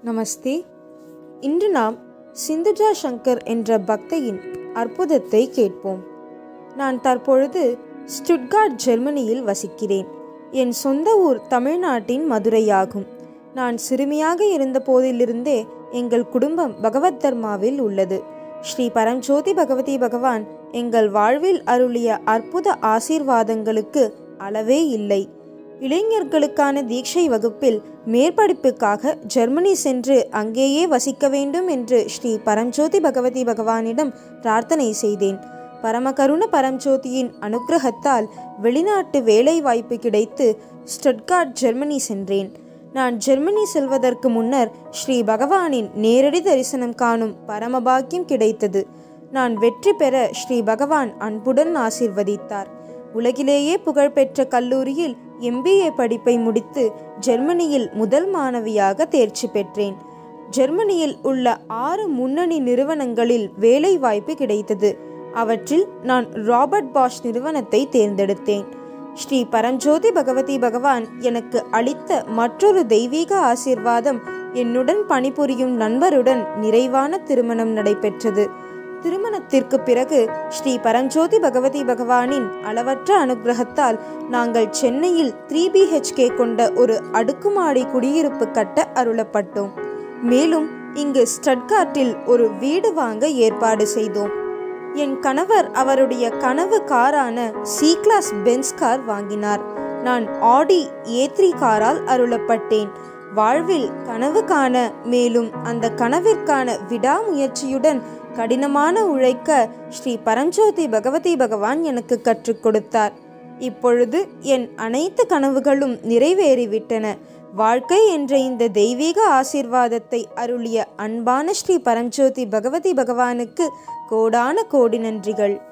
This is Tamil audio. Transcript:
நமஸ்தே இன்று நாம் சிந்துஜா சங்கர் என்ற பக்தையின் அற்புதத்தை கேட்போம் நான் தற்பொழுது ஸ்டுட்கார்ட் ஜெர்மனியில் வசிக்கிறேன் என் சொந்த ஊர் தமிழ்நாட்டின் மதுரையாகும் நான் சிறுமியாக இருந்த போதிலிருந்தே எங்கள் குடும்பம் பகவத் தர்மாவில் உள்ளது ஸ்ரீ பரஞ்சோதி பகவதி பகவான் எங்கள் வாழ்வில் அருளிய அற்புத ஆசீர்வாதங்களுக்கு அளவே இல்லை இளைஞர்களுக்கான தீட்சை வகுப்பில் மேற்படிப்புக்காக ஜெர்மனி சென்று அங்கேயே வசிக்க வேண்டும் என்று ஸ்ரீ பரஞ்சோதி பகவதி பகவானிடம் பிரார்த்தனை செய்தேன் பரமகருண பரஞ்சோதியின் அனுக்கிரகத்தால் வெளிநாட்டு வேலை வாய்ப்பு கிடைத்து ஸ்டட்கார்ட் ஜெர்மனி சென்றேன் நான் ஜெர்மனி செல்வதற்கு முன்னர் ஸ்ரீ பகவானின் நேரடி தரிசனம் காணும் பரமபாக்கியம் கிடைத்தது நான் வெற்றி பெற ஸ்ரீ பகவான் அன்புடன் ஆசிர்வதித்தார் உலகிலேயே புகழ்பெற்ற கல்லூரியில் எம்பிஏ படிப்பை முடித்து ஜெர்மனியில் முதல் மாணவியாக தேர்ச்சி பெற்றேன் ஜெர்மனியில் உள்ள ஆறு முன்னணி நிறுவனங்களில் வேலை வாய்ப்பு கிடைத்தது அவற்றில் நான் ராபர்ட் பாஷ் நிறுவனத்தை தேர்ந்தெடுத்தேன் ஸ்ரீ பரஞ்சோதி பகவதி பகவான் எனக்கு அளித்த மற்றொரு தெய்வீக ஆசீர்வாதம் என்னுடன் பணிபுரியும் நண்பருடன் நிறைவான திருமணம் நடைபெற்றது திருமணத்திற்கு பிறகு ஸ்ரீ பரஞ்சோதி பகவதி பகவானின் அளவற்ற அனுகிரகத்தால் நாங்கள் சென்னையில் த்ரீ பிஹெச்கே கொண்ட ஒரு அடுக்குமாடி குடியிருப்பு கட்ட அருளப்பட்டோம் மேலும் இங்கு ஸ்டட்கார்ட்டில் ஒரு வீடு வாங்க ஏற்பாடு செய்தோம் என் கணவர் அவருடைய கனவு காரான சி கிளாஸ் பென்ஸ் கார் வாங்கினார் நான் ஆடி ஏ த்ரீ காரால் அருளப்பட்டேன் வாழ்வில் கனவு காண மேலும் அந்த கனவிற்கான விடாமுயற்சியுடன் கடினமான உழைக்க ஸ்ரீ பரஞ்சோதி பகவதி பகவான் எனக்கு கற்றுக் கொடுத்தார் இப்பொழுது என் அனைத்து கனவுகளும் நிறைவேறிவிட்டன வாழ்க்கை என்ற இந்த தெய்வீக ஆசீர்வாதத்தை அருளிய அன்பான ஸ்ரீ பரஞ்சோதி பகவதி பகவானுக்கு கோடான கோடி நன்றிகள்